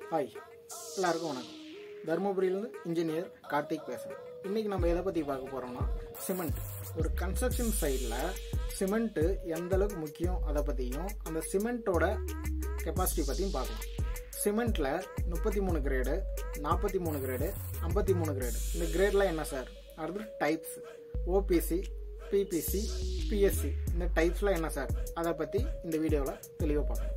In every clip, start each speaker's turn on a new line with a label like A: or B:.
A: hi எல்லாருக்கும் வணக்கம் தருமபுரியிலேருந்து engineer Karthik பேசுகிறேன் இன்றைக்கி நம்ம எதை பற்றி பார்க்க போகிறோம்னா சிமெண்ட் ஒரு கன்ஸ்ட்ரக்ஷன் சைடில் சிமெண்ட்டு எந்த அளவுக்கு முக்கியம் அதை பற்றியும் அந்த சிமெண்ட்டோட கெப்பாசிட்டி பற்றியும் பார்க்கலாம் சிமெண்ட்டில் முப்பத்தி மூணு கிரேடு நாற்பத்தி மூணு கிரேடு ஐம்பத்தி மூணு கிரேடு இந்த கிரேட்லாம் என்ன சார் அடுத்து டைப்ஸ் ஓபிசி பிபிசி பிஎஸ்சி இந்த டைப்ஸ்லாம் என்ன சார் அதை பற்றி இந்த வீடியோவில் தெளிவாக பார்க்கலாம்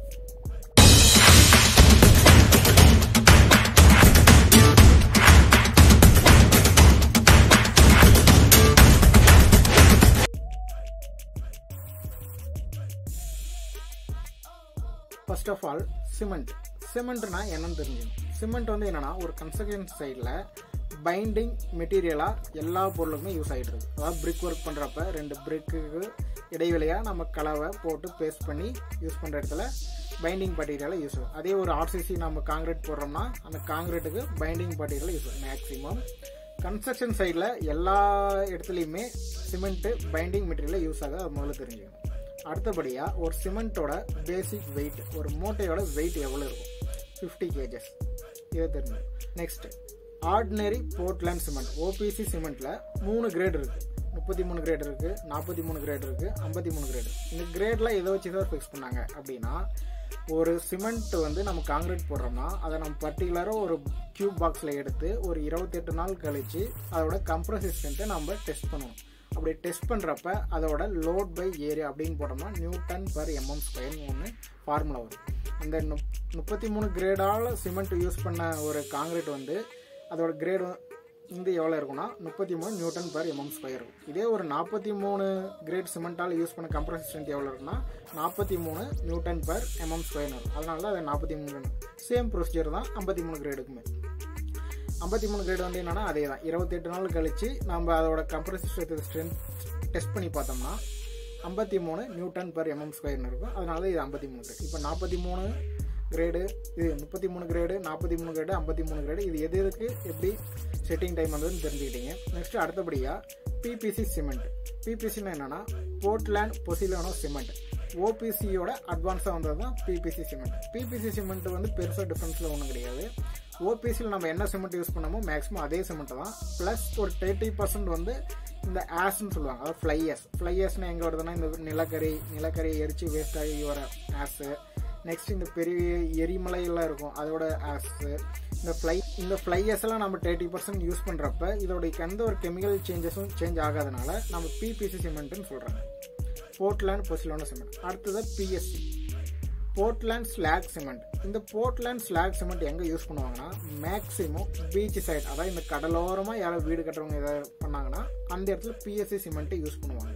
A: ஃபர்ஸ்ட் ஆஃப் ஆல் சிமெண்ட் சிமெண்ட்னா என்னன்னு தெரிஞ்சுக்கணும் சிமெண்ட் வந்து என்னன்னா ஒரு கன்ஸ்ட்ரக்ஷன் சைடில் பைண்டிங் மெட்டீரியலாக எல்லா பொருளுக்குமே யூஸ் ஆகிட்டு இருக்கு அதாவது பிரிக் ஒர்க் பண்ணுறப்ப ரெண்டு பிரிக்குக்கு இடைவெளியாக நம்ம கலவை போட்டு பேஸ்ட் பண்ணி யூஸ் பண்ணுற இடத்துல பைண்டிங் மெட்டீரியலாக யூஸ் ஆகும் அதே ஒரு ஆர்சிசி நம்ம காங்கிரீட் போடுறோம்னா அந்த காங்கிரீட்டுக்கு பைண்டிங் மெட்டீரியல் யூஸ் ஆகும் மேக்ஸிமம் கன்ஸ்ட்ரக்ஷன் சைடில் எல்லா இடத்துலையுமே சிமெண்ட்டு பைண்டிங் மெட்டீரியலாக யூஸ் ஆகுது அது முதல்ல தெரிஞ்சுக்கணும் அடுத்தபடியாக ஒரு சிமெண்ட்டோட பேசிக் வெயிட் ஒரு மூட்டையோட வெயிட் எவ்வளோ இருக்கும் ஃபிஃப்டி கேஜஸ் இதை தெரிஞ்சு next ordinary Portland cement OPC சிமெண்ட்டில் மூணு கிரேட் இருக்குது முப்பத்தி மூணு கிரேட் இருக்குது நாற்பத்தி மூணு கிரேட் இருக்குது ஐம்பத்தி மூணு கிரேடு இந்த கிரேட்லாம் எதை வச்சு தான் ஃபிக்ஸ் பண்ணாங்க அப்படின்னா ஒரு சிமெண்ட் வந்து நம்ம காங்கிரீட் போடுறோம்னா அதை நம்ம பர்டிகுலராக ஒரு கியூப் பாக்ஸில் எடுத்து ஒரு இருபத்தெட்டு நாள் கழித்து அதோட கம்ப்ரசிஸ்டன்ட்டை நம்ம டெஸ்ட் பண்ணுவோம் அப்படி டெஸ்ட் பண்ணுறப்ப அதோட லோட் பை ஏரியா அப்படின்னு போட்டோம்னா நியூட்டன் பர் எம்எம் ஸ்கொயர்னு ஒன்று ஃபார்முலா வரும் அந்த முப் முப்பத்தி மூணு கிரேடால் சிமெண்ட் யூஸ் பண்ண ஒரு காங்கிரீட் வந்து அதோட கிரேடு வந்து எவ்வளோ இருக்கும்னா முப்பத்தி மூணு நியூட்டன் பர் எம்எம் ஸ்கொயர் இருக்கும் இதே ஒரு நாற்பத்தி மூணு கிரேட் சிமெண்ட்டால் யூஸ் பண்ண கம்ப்ரசிஸ்டன்ட் எவ்வளோ இருக்குன்னா நாற்பத்தி மூணு நியூட்டன் பர் எம்எம் ஸ்கொயர் இருக்கும் அதனால தான் அது நாற்பத்தி மூணு சேம் ப்ரொசீஜர் தான் ஐம்பத்தி மூணு கிரேடுக்குமே ஐம்பத்தி மூணு கிரேடு வந்து என்னன்னா அதே தான் இருபத்தெட்டு நாள் கழிச்சு நம்ம அதோட கம்ப்ரசிஸ்டர் ஸ்ட்ரென்த் டெஸ்ட் பண்ணி பார்த்தோம்னா ஐம்பத்தி மூணு நியூட்டன் பர் எம்எம் ஸ்கொயர்னு இருக்கும் அதனால இது ஐம்பத்தி மூணு கிரேட் இப்போ நாற்பத்தி மூணு கிரேடு இது முப்பத்தி மூணு கிரேடு நாற்பத்தி மூணு கிரேடு ஐம்பத்தி மூணு கிரேடு இது எது எதுக்கு எப்படி செட்டிங் டைம் வந்ததுன்னு தெரிஞ்சுக்கிட்டீங்க நெக்ஸ்ட் அடுத்தபடியாக பிபிசி சிமெண்ட் பிபிசின்னு என்னன்னா போர்ட்லேண்ட் பொசிலானோ சிமெண்ட் ஓபிசியோட அட்வான்ஸாக வந்தது தான் பிபிசி சிமெண்ட் பிபிசி சிமெண்ட் வந்து பெருசாக டிஃப்ரென்ஸில் ஒன்றும் கிடையாது ஓபிசியில் நம்ம என்ன சிமெண்ட் யூஸ் பண்ணமோ மேக்ஸிமம் அதே சிமெண்ட் தான் ப்ளஸ் ஒரு தேர்ட்டி பர்சன்ட் வந்து இந்த ஆஸ்ன்னு சொல்லுவாங்க அதாவது ஃப்ளையர்ஸ் ஃப்ளையர்ஸ்னு எங்கே வருதுன்னா இந்த நிலக்கரி நிலக்கரி எரிச்சு வேஸ்ட் ஆகி வர ஆஸு நெக்ஸ்ட் இந்த பெரிய எரிமலையெல்லாம் இருக்கும் அதோட ஆஸு இந்த ஃப்ளை இந்த ஃப்ளையர்ஸ் எல்லாம் நம்ம தேர்ட்டி பர்சன்ட் யூஸ் பண்ணுறப்ப இதோட எந்த ஒரு கெமிக்கல் சேஞ்சஸும் சேஞ்ச் ஆகாதனால நம்ம பிபிசி சிமெண்ட்னு சொல்கிறாங்க போர்ட்லேண்ட் பொசிலோன சிமெண்ட் அடுத்தது பிஎஸ்சி போர்ட்லேண்ட் ஸ்லாக் சிமெண்ட் இந்த போர்ட்லேண்ட் ஸ்லாக் சிமெண்ட் எங்கே யூஸ் பண்ணுவாங்கன்னா மேக்ஸிமம் பீச் சைட் அதாவது இந்த கடலோரமாக யாராவது வீடு கட்டுறவங்க எதாவது பண்ணாங்கன்னா அந்த இடத்துல பிஎஸ்சி சிமெண்ட்டை யூஸ் பண்ணுவாங்க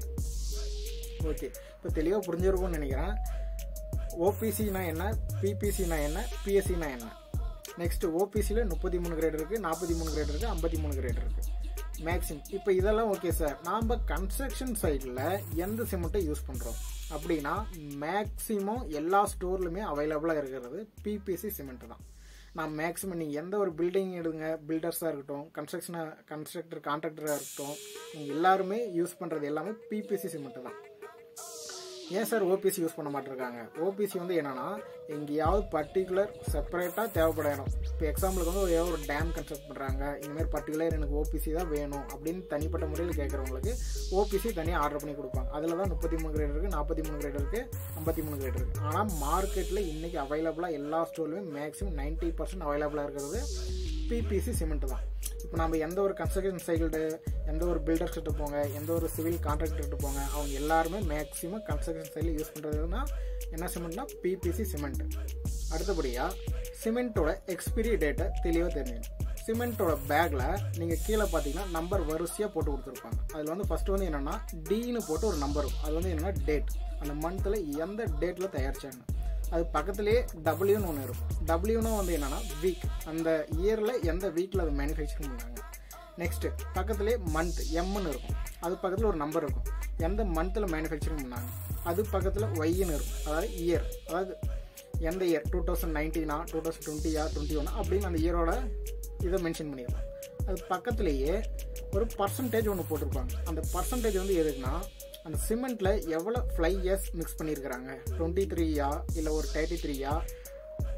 A: ஓகே இப்போ தெளிவாக புரிஞ்சிருக்கும்னு நினைக்கிறேன் ஓபிசினா என்ன பிபிசினா என்ன பிஎஸ்சினா என்ன நெக்ஸ்ட் ஓபிசியில் முப்பத்தி மூணு கிரேட் இருக்குது நாற்பத்தி மூணு கிரேட் இருக்குது ஐம்பத்தி மூணு கிரேட் இருக்குது மேக்ஸிமம் இப்போ இதெல்லாம் ஓகே சார் நாம் கன்ஸ்ட்ரக்ஷன் சைடில் எந்த சிமெண்ட்டை யூஸ் பண்ணுறோம் அப்படின்னா மேக்ஸிமம் எல்லா ஸ்டோர்லையுமே அவைலபிளாக இருக்கிறது பிபிசி சிமெண்ட் தான் நான் மேக்ஸிமம் நீங்கள் எந்த ஒரு பில்டிங் எடுங்க பில்டர்ஸாக இருக்கட்டும் கன்ஸ்ட்ரக்ஷனாக கன்ஸ்ட்ரக்டர் கான்ட்ராக்டராக இருக்கட்டும் நீங்கள் எல்லாருமே யூஸ் பண்ணுறது எல்லாமே பிபிசி சிமெண்ட் தான் ஏன் சார் ஓபிசி யூஸ் பண்ண மாட்டிருக்காங்க ஓபிசி வந்து என்னன்னா எங்கேயாவது பர்டிகுலர் செப்பரேட்டாக தேவைப்பட இடம் இப்போ எக்ஸாம்பிளுக்கு வந்து ஏதோ ஒரு டேம் கன்ஸ்ட்ரக்ட் பண்ணுறாங்க இந்தமாதிரி பர்டிகுலர் எனக்கு ஓபிசி தான் வேணும் அப்படின்னு தனிப்பட்ட முறையில் கேட்குறவங்களுக்கு ஓபிசி தனியாக ஆர்டர் பண்ணி கொடுப்பாங்க அதில் தான் முப்பத்தி மூணு கிரேட் இருக்குது நாற்பத்தி மூணு கிரேட் இருக்குது ஐம்பத்தி மூணு கிரேட் இருக்குது ஆனால் மார்க்கெட்டில் இன்றைக்கி அவைலபிளாக எல்லா ஸ்டோர்லையும் மேக்ஸிமம் நைன்ட்டி பர்சன்ட் அவைலபிளாக இருக்கிறது பிபிசி சிமெண்ட் தான் இப்போ நம்ம எந்த ஒரு கன்ஸ்ட்ரக்ஷன் சைக்கிள்டு எந்த ஒரு பில்டர்ஸ் கிட்ட போங்க எந்த ஒரு சிவில் கான்ட்ராக்டர் கிட்ட போங்க அவங்க எல்லாருமே மேக்ஸிமம் கன்ஸ்ட்ரக்ஷன் சைடில் யூஸ் பண்ணுறதுனா என்ன சிமெண்ட்னா பிபிசி சிமெண்ட் அடுத்தபடியாக சிமெண்ட்டோட எக்ஸ்பிரி டேட்டை தெளிவாக தெரிஞ்சுக்கணும் சிமெண்ட்டோட பேக்கில் நீங்கள் கீழே பார்த்தீங்கன்னா நம்பர் வரிசையாக போட்டு கொடுத்துருப்பாங்க அதில் வந்து ஃபஸ்ட்டு வந்து என்னென்னா டின்னு போட்டு ஒரு நம்பர் இருக்கும் அது வந்து என்னென்னா டேட் அந்த மந்தில் எந்த டேட்டில் தயாரிச்சாங்க அது பக்கத்துலேயே டபிள்யூன்னு ஒன்று இருக்கும் டபிள்யூன்னு வந்து என்னென்னா வீக் அந்த இயரில் எந்த வீக்கில் அது மேனுஃபேக்சரிங் பண்ணாங்க நெக்ஸ்ட்டு பக்கத்துலேயே மந்த் எம்னு இருக்கும் அது பக்கத்தில் ஒரு நம்பர் இருக்கும் எந்த மந்தில் மேனுஃபேக்சரிங் பண்ணாங்க அது பக்கத்தில் ஒய்ன்னு இருக்கும் அதாவது இயர் அதாவது எந்த இயர் டூ தௌசண்ட் நைன்டீனா டூ தௌசண்ட் டுவெண்ட்டியா டுவெண்ட்டி ஒன் அப்படின்னு அந்த இயரோட இதை மென்ஷன் பண்ணியிருப்பாங்க அது பக்கத்துலேயே ஒரு பர்சன்டேஜ் ஒன்று போட்டிருப்பாங்க அந்த பர்சன்டேஜ் வந்து எதுக்குன்னா அந்த சிமெண்ட்டில் எவ்வளோ ஃப்ளை இயர்ஸ் மிக்ஸ் பண்ணியிருக்கிறாங்க டுவெண்ட்டி த்ரீயா இல்லை ஒரு தேர்ட்டி த்ரீயா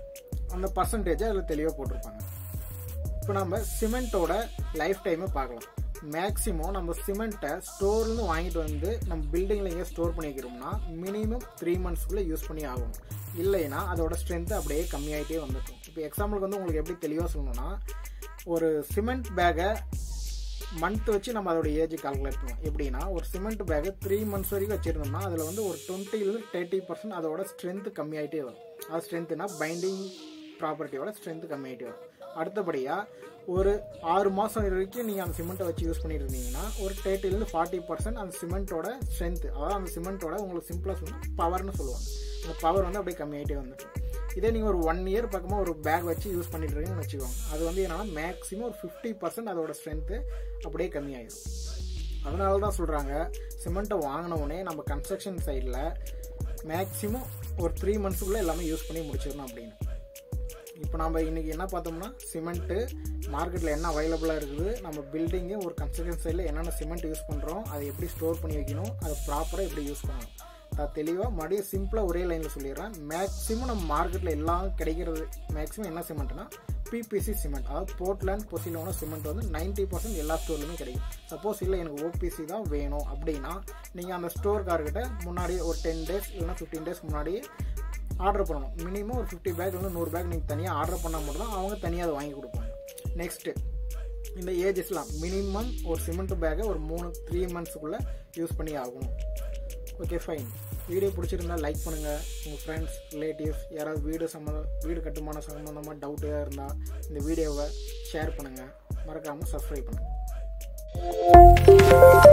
A: அந்த பர்சன்டேஜை அதில் தெளிவாக போட்டிருப்பாங்க இப்போ நம்ம சிமெண்ட்டோட லைஃப் டைமை பார்க்கலாம் மேக்ஸிமம் நம்ம சிமெண்ட்டை ஸ்டோர்லேருந்து வாங்கிட்டு வந்து நம்ம பில்டிங்கில் எங்கேயும் ஸ்டோர் பண்ணி வைக்கிறோம்னா மினிமம் த்ரீ மந்த்ஸ்க்குள்ளே யூஸ் பண்ணி ஆகும் இல்லைன்னா அதோட ஸ்ட்ரென்த்து அப்படியே கம்மியாகிட்டே வந்துடும் இப்போ எக்ஸாம்பிளுக்கு வந்து உங்களுக்கு எப்படி தெளிவாக சொல்லணும்னா ஒரு சிமெண்ட் பேக்கை மந்த் வச்சு நம்ம அதோட ஏஜ் கால்குலேட் பண்ணுவோம் எப்படின்னா ஒரு சிமெண்ட் பேக்கை த்ரீ மந்த்ஸ் வரைக்கும் வச்சுருந்தோம்னா அதில் வந்து ஒரு டுவெண்ட்டிலேருந்து தேர்ட்டி பர்சன்ட் அதோட ஸ்ட்ரென்த்து கம்மியாகிட்டே வரும் அது ஸ்ட்ரென்த்துனா பைண்டிங் ப்ராப்பர்ட்டியோட ஸ்ட்ரென்த்து கம்மியாகிட்டே வரும் அடுத்தபடியாக ஒரு ஆறு மாதம் வரைக்கும் நீங்கள் அந்த சிமெண்ட்டை வச்சு யூஸ் பண்ணிட்டு இருந்தீங்கன்னா ஒரு தேர்ட்டிலேருந்து ஃபார்ட்டி பர்சன்ட் அந்த சிமெண்ட்டோட ஸ்ட்ரென்த்து அதாவது அந்த சிமெண்ட்டோட உங்களுக்கு சிம்பிளாக சொன்னால் பவர்னு சொல்லுவாங்க அந்த பவர் வந்து அப்படியே கம்மியாகிட்டே வந்துடும் இதே நீங்கள் ஒரு ஒன் இயர் பக்கமாக ஒரு பேக் வச்சு யூஸ் பண்ணிட்டு இருக்கீங்கன்னு வச்சுக்கோங்க அது வந்து என்னன்னா மேக்ஸிமம் ஒரு ஃபிஃப்டி பர்சன்ட் அதோட ஸ்ட்ரென்த்து அப்படியே கம்மியாயிடும் அதனால தான் சொல்கிறாங்க சிமெண்ட்டை வாங்கின உடனே நம்ம கன்ஸ்ட்ரக்ஷன் சைடில் மேக்ஸிமம் ஒரு த்ரீ மந்த்ஸுக்குள்ளே எல்லாமே யூஸ் பண்ணி முடிச்சிடணும் அப்படின்னு இப்போ நம்ம இன்றைக்கி என்ன பார்த்தோம்னா சிமெண்ட்டு மார்க்கெட்டில் என்ன அவைலபிளாக இருக்குது நம்ம பில்டிங்கு ஒரு கன்ஸ்ட்ரக்ஷன் சைடில் என்னென்ன சிமெண்ட் யூஸ் பண்ணுறோம் அதை எப்படி ஸ்டோர் பண்ணி வைக்கணும் அதை ப்ராப்பராக எப்படி யூஸ் பண்ணணும் நான் தெளிவாக மறுபடியும் சிம்பிளாக ஒரே லைனில் சொல்லிடுறேன் மேக்ஸிமம் நம்ம மார்க்கெட்டில் எல்லாம் கிடைக்கிறது மேக்ஸிமம் என்ன சிமெண்ட்னா பிபிசி சிமெண்ட் அதாவது போர்ட்லேண்ட் பொசிலோன சிமெண்ட் வந்து நைன்ட்டி பர்சன்ட் எல்லா ஸ்டோர்லையுமே கிடைக்கும் சப்போஸ் இல்லை எனக்கு ஓபிசி தான் வேணும் அப்படின்னா நீங்கள் அந்த ஸ்டோர்கார்கிட்ட முன்னாடி ஒரு டென் டேஸ் இல்லைனா ஃபிஃப்டீன் டேஸ் முன்னாடி ஆர்டர் பண்ணணும் மினிமம் ஒரு ஃபிஃப்டி பேக் இல்லை நூறு பேக் நீங்கள் தனியாக ஆர்டர் பண்ணால் மட்டும் தான் அவங்க தனியாக அதை வாங்கி கொடுப்பாங்க நெக்ஸ்ட்டு இந்த ஏஜஸ்லாம் மினிமம் ஒரு சிமெண்ட் பேக்கை ஒரு மூணு த்ரீ மந்த்ஸுக்குள்ளே யூஸ் பண்ணி ஆகணும் ஓகே ஃபைன் வீடியோ பிடிச்சிருந்தா லைக் பண்ணுங்கள் உங்கள் ஃப்ரெண்ட்ஸ் ரிலேட்டிவ்ஸ் யாராவது வீடு சம்மந்தம் வீடு கட்டுமான சம்மந்தமாக டவுட் ஏதாவது இருந்தால் இந்த வீடியோவை ஷேர் பண்ணுங்கள் மறக்காமல் சப்ஸ்கிரைப் பண்ணுங்கள்